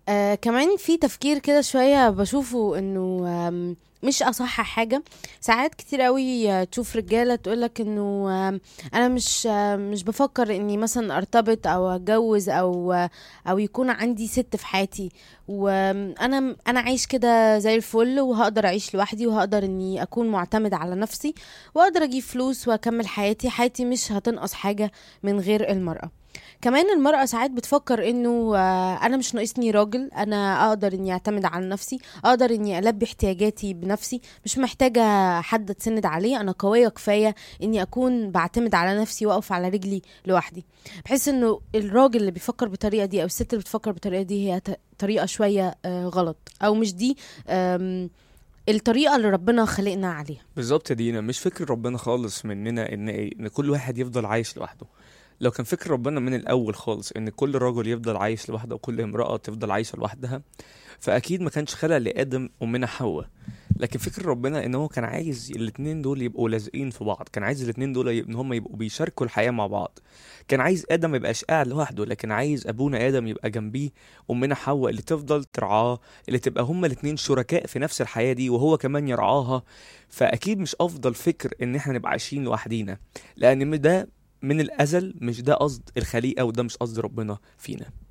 آه كمان في تفكير كده شوية بشوفه انه آم، مش اصح حاجة ساعات كتير قوي آه، تشوف رجالة تقولك انه آم، انا مش آه، مش بفكر اني مثلا ارتبط او اتجوز او آه، او يكون عندي ست في حياتي وانا انا عايش كده زي الفل وهقدر اعيش لوحدي وهقدر اني اكون معتمد على نفسي واقدر اجيب فلوس واكمل حياتي حياتي مش هتنقص حاجة من غير المرأة كمان المرأة ساعات بتفكر انه آه، انا مش ناقصني راجل انا اقدر اني اعتمد على نفسي اقدر اني البي احتياجاتي بنفسي مش محتاجة حد اتسند عليه انا قوية كفاية اني اكون بعتمد على نفسي واقف على رجلي لوحدي بحس انه الراجل اللي بيفكر بالطريقة دي او الست اللي بتفكر بالطريقة دي هي ت- طريقة شوية آه، غلط او مش دي آم، الطريقة اللي ربنا خلقنا عليها بالظبط يا دينا مش فكر ربنا خالص مننا ان إيه؟ ان كل واحد يفضل عايش لوحده لو كان فكر ربنا من الاول خالص ان كل رجل يفضل عايش لوحده وكل امرأة تفضل عايشة لوحدها فاكيد ما كانش خلق لادم ومنها حواء لكن فكر ربنا ان هو كان عايز الاتنين دول يبقوا لازقين في بعض كان عايز الاتنين دول يب- ان هم يبقوا بيشاركوا الحياة مع بعض كان عايز ادم ما يبقاش قاعد لوحده لكن عايز ابونا ادم يبقى جنبيه امنا حواء اللي تفضل ترعاه اللي تبقى هما الاتنين شركاء في نفس الحياة دي وهو كمان يرعاها فاكيد مش افضل فكر ان احنا نبقى عايشين لوحدينا لان ده من الازل مش ده قصد الخليقه وده مش قصد ربنا فينا